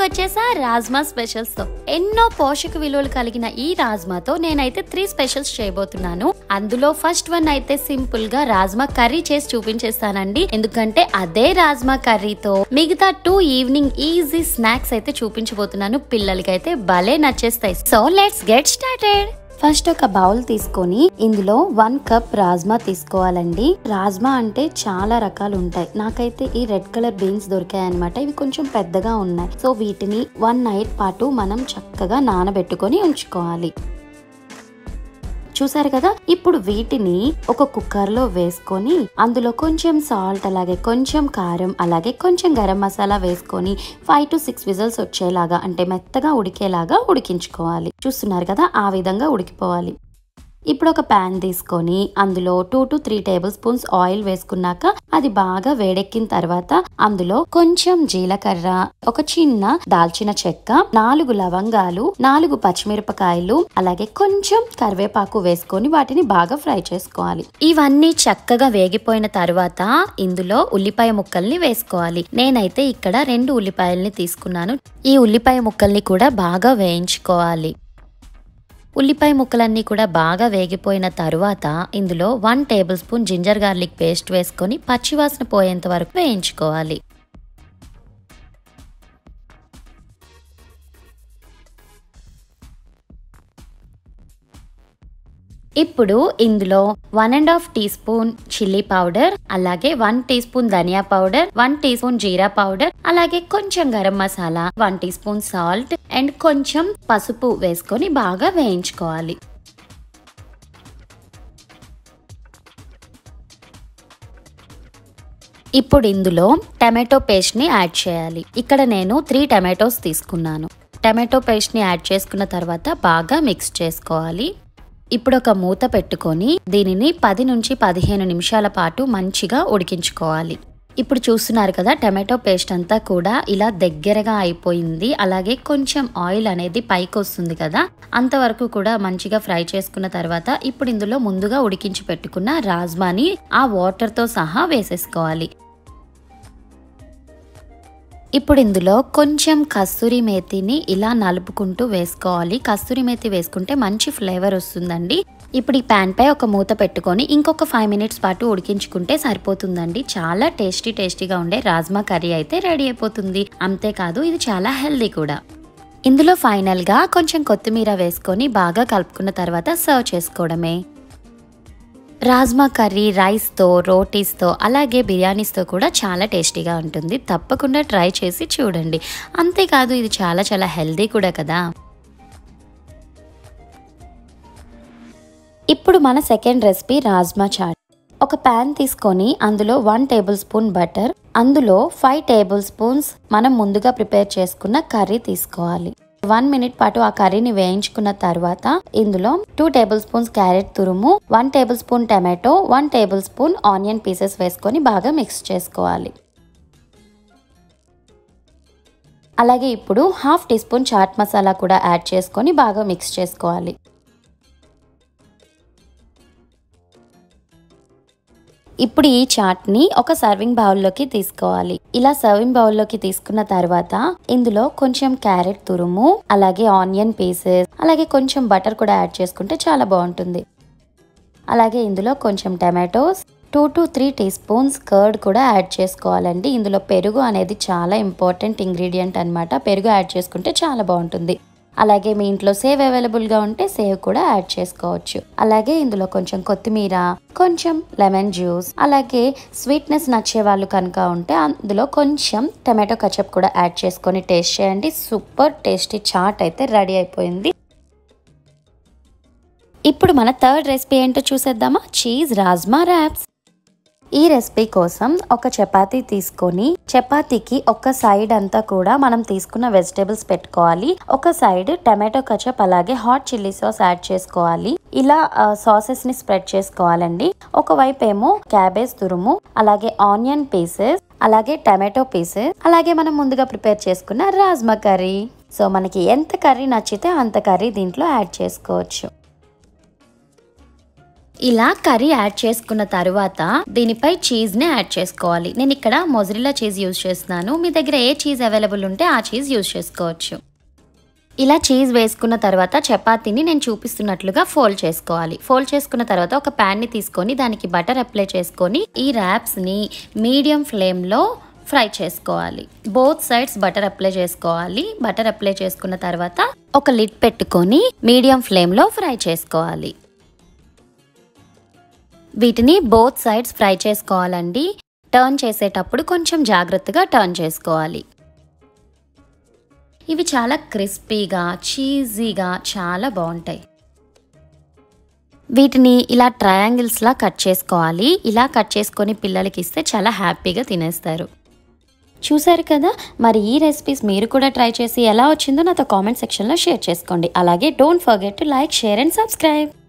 వచ్చేసా రాజ్మా స్పెషల్స్ తో ఎన్నో పోషక విలువలు కలిగిన ఈ రాజ్మాతో నేనైతే త్రీ స్పెషల్స్ చేయబోతున్నాను అందులో ఫస్ట్ వన్ అయితే సింపుల్ గా రాజ్మా కర్రీ చేసి చూపించేస్తానండి ఎందుకంటే అదే రాజ్మా కర్రీతో మిగతా టూ ఈవినింగ్ ఈజీ స్నాక్స్ అయితే చూపించబోతున్నాను పిల్లలకి అయితే భలే నచ్చేస్తాయి so let's get started first ఒక బౌల్ తీసుకొని ఇందులో వన్ కప్ రాజ్మా తీసుకోవాలండి రాజ్మా అంటే చాలా రకాలు ఉంటాయి నాకైతే ఈ రెడ్ కలర్ బీన్స్ దొరికాయి అనమాట ఇవి కొంచెం పెద్దగా ఉన్నాయి సో వీటిని వన్ నైట్ పాటు మనం చక్కగా నానబెట్టుకొని ఉంచుకోవాలి చూసారు కదా ఇప్పుడు వీటిని ఒక కుక్కర్ లో వేసుకొని అందులో కొంచెం సాల్ట్ అలాగే కొంచెం కారం అలాగే కొంచెం గరం మసాలా వేసుకొని ఫైవ్ టు సిక్స్ విజల్స్ వచ్చేలాగా అంటే మెత్తగా ఉడికేలాగా ఉడికించుకోవాలి చూస్తున్నారు కదా ఆ విధంగా ఉడికిపోవాలి ఇప్పుడు ఒక ప్యాన్ తీసుకొని అందులో two to three tablespoons oil వేసుకున్నాక అది బాగా వేడెక్కిన తర్వాత అందులో కొంచెం జీలకర్ర ఒక చిన్న దాల్చిన చెక్క నాలుగు లవంగాలు నాలుగు పచ్చిమిరపకాయలు అలాగే కొంచెం కరివేపాకు వేసుకొని వాటిని బాగా ఫ్రై చేసుకోవాలి ఇవన్నీ చక్కగా వేగిపోయిన తర్వాత ఇందులో ఉల్లిపాయ ముక్కల్ని వేసుకోవాలి నేనైతే ఇక్కడ రెండు ఉల్లిపాయల్ని తీసుకున్నాను ఈ ఉల్లిపాయ ముక్కల్ని కూడా బాగా వేయించుకోవాలి ఉల్లిపాయ ముక్కలన్నీ కూడా బాగా వేగిపోయిన తరువాత ఇందులో one tablespoon ginger garlic paste వేసుకొని పచ్చివాసన పోయేంత వరకు వేయించుకోవాలి ఇప్పుడు ఇందులో one and half teaspoon chilli powder అలాగే వన్ టీ స్పూన్ ధనియా పౌడర్ వన్ టీ స్పూన్ జీరా పౌడర్ అలాగే కొంచెం garam masala one teaspoon salt and కొంచెం పసుపు వేసుకొని బాగా వేయించుకోవాలి ఇప్పుడు ఇందులో టమాటో పేస్ట్ ని యాడ్ చేయాలి ఇక్కడ నేను త్రీ టమాటోస్ తీసుకున్నాను టమాటో పేస్ట్ ని యాడ్ చేసుకున్న తర్వాత బాగా మిక్స్ చేసుకోవాలి ఇప్పుడు ఒక మూత పెట్టుకొని దీనిని పది నుంచి పదిహేను నిమిషాల పాటు మంచిగా ఉడికించుకోవాలి ఇప్పుడు చూస్తున్నారు కదా టమాటో పేస్ట్ అంతా కూడా ఇలా దగ్గరగా అయిపోయింది అలాగే కొంచెం ఆయిల్ అనేది పైకి వస్తుంది కదా అంతవరకు కూడా మంచిగా ఫ్రై చేసుకున్న తర్వాత ఇప్పుడు ఇందులో ముందుగా ఉడికించి పెట్టుకున్న రాజ్మాని ఆ వాటర్తో సహా వేసేసుకోవాలి ఇప్పుడు ఇందులో కొంచెం కస్తూరి మేతిని ఇలా నలుపుకుంటూ వేసుకోవాలి కస్తూరి మేతి వేసుకుంటే మంచి ఫ్లేవర్ వస్తుందండి ఇప్పుడు ఈ ప్యాన్ పై ఒక మూత పెట్టుకొని ఇంకొక ఫైవ్ మినిట్స్ పాటు ఉడికించుకుంటే సరిపోతుందండి చాలా టేస్టీ టేస్టీగా ఉండే రాజ్మా కర్రీ అయితే రెడీ అయిపోతుంది అంతేకాదు ఇది చాలా హెల్దీ కూడా ఇందులో ఫైనల్గా కొంచెం కొత్తిమీర వేసుకొని బాగా కలుపుకున్న తర్వాత సర్వ్ చేసుకోవడమే రాజ్మా కర్రీ రైస్తో రోటీస్తో అలాగే బిర్యానీస్తో కూడా చాలా టేస్టీగా ఉంటుంది తప్పకుండా ట్రై చేసి చూడండి అంతేకాదు ఇది చాలా చాలా హెల్దీ కూడా కదా ఇప్పుడు మన సెకండ్ రెసిపీ రాజ్మా చాట్ ఒక ప్యాన్ తీసుకొని అందులో వన్ టేబుల్ స్పూన్ బటర్ అందులో ఫైవ్ టేబుల్ స్పూన్స్ మనం ముందుగా ప్రిపేర్ చేసుకున్న కర్రీ తీసుకోవాలి వన్ మినిట్ పాటు ఆ కర్రీని వేయించుకున్న తర్వాత ఇందులో టూ టేబుల్ స్పూన్స్ క్యారెట్ తురుము one tablespoon tomato one tablespoon onion pieces వేసుకొని బాగా మిక్స్ చేసుకోవాలి అలాగే ఇప్పుడు half teaspoon chaat masala కూడా యాడ్ చేసుకొని బాగా మిక్స్ చేసుకోవాలి ఇప్పుడు ఈ చాట్ని ఒక సర్వింగ్ బౌల్లోకి తీసుకోవాలి ఇలా సర్వింగ్ బౌల్లోకి తీసుకున్న తర్వాత ఇందులో కొంచెం క్యారెట్ తురుము అలాగే ఆనియన్ పీసెస్ అలాగే కొంచెం బటర్ కూడా యాడ్ చేసుకుంటే చాలా బాగుంటుంది అలాగే ఇందులో కొంచెం tomatoes two to three teaspoons curd కూడా యాడ్ చేసుకోవాలండి ఇందులో పెరుగు అనేది చాలా ఇంపార్టెంట్ ఇంగ్రీడియంట్ అనమాట పెరుగు యాడ్ చేసుకుంటే చాలా బాగుంటుంది అలాగే మీ ఇంట్లో సేవ్ అవైలబుల్గా ఉంటే సేవ్ కూడా యాడ్ చేసుకోవచ్చు అలాగే ఇందులో కొంచెం కొత్తిమీర కొంచెం లెమన్ జ్యూస్ అలాగే స్వీట్నెస్ నచ్చే వాళ్ళు కనుక ఉంటే అందులో కొంచెం టమాటో కచప్ కూడా యాడ్ చేసుకొని టేస్ట్ చేయండి సూపర్ టేస్టీ చాట్ అయితే రెడీ అయిపోయింది ఇప్పుడు మన థర్డ్ రెసిపీ ఏంటో చూసేద్దామా చీజ్ రాజ్మా ర్యాప్స్ ఈ రెసిపీ కోసం ఒక చపాతీ తీసుకొని చపాతీకి ఒక సైడ్ అంతా కూడా మనం తీసుకున్న వెజిటేబుల్స్ పెట్టుకోవాలి ఒక సైడ్ టమాటో కచప్ అలాగే హాట్ చిల్లీ సాస్ యాడ్ చేసుకోవాలి ఇలా సాసెస్ ని స్ప్రెడ్ చేసుకోవాలండి ఒకవైపు ఏమో క్యాబేజ్ తురుము అలాగే ఆనియన్ పీసెస్ అలాగే టమాటో పీసెస్ అలాగే మనం ముందుగా ప్రిపేర్ చేసుకున్న రాజ్మా కర్రీ సో మనకి ఎంత కర్రీ నచ్చితే అంత కర్రీ దీంట్లో యాడ్ చేసుకోవచ్చు ఇలా కర్రీ యాడ్ చేసుకున్న తర్వాత దీనిపై చీజ్ని యాడ్ చేసుకోవాలి నేను ఇక్కడ మొజరిలా చీజ్ యూజ్ చేస్తున్నాను మీ దగ్గర ఏ చీజ్ అవైలబుల్ ఉంటే ఆ చీజ్ యూజ్ చేసుకోవచ్చు ఇలా చీజ్ వేసుకున్న తర్వాత చపాతీని నేను చూపిస్తున్నట్లుగా ఫోల్డ్ చేసుకోవాలి ఫోల్డ్ చేసుకున్న తర్వాత ఒక ప్యాన్ని తీసుకొని దానికి బటర్ అప్లై చేసుకొని ఈ ర్యాప్స్ని మీడియం ఫ్లేమ్లో ఫ్రై చేసుకోవాలి బోత్ సైడ్స్ బటర్ అప్లై చేసుకోవాలి బటర్ అప్లై చేసుకున్న తర్వాత ఒక లిడ్ పెట్టుకొని మీడియం ఫ్లేమ్లో ఫ్రై చేసుకోవాలి వీటిని బోత్ సైడ్స్ ఫ్రై చేసుకోవాలండి టర్న్ చేసేటప్పుడు కొంచెం జాగ్రత్తగా టర్న్ చేసుకోవాలి ఇవి చాలా క్రిస్పీగా చీజీగా చాలా బాగుంటాయి వీటిని ఇలా ట్రయాంగిల్స్లా కట్ చేసుకోవాలి ఇలా కట్ చేసుకొని పిల్లలకి ఇస్తే చాలా హ్యాపీగా తినేస్తారు చూసారు కదా మరి ఈ రెసిపీస్ మీరు కూడా ట్రై చేసి ఎలా వచ్చిందో నాతో కామెంట్ సెక్షన్లో షేర్ చేసుకోండి అలాగే don't forget to like share and subscribe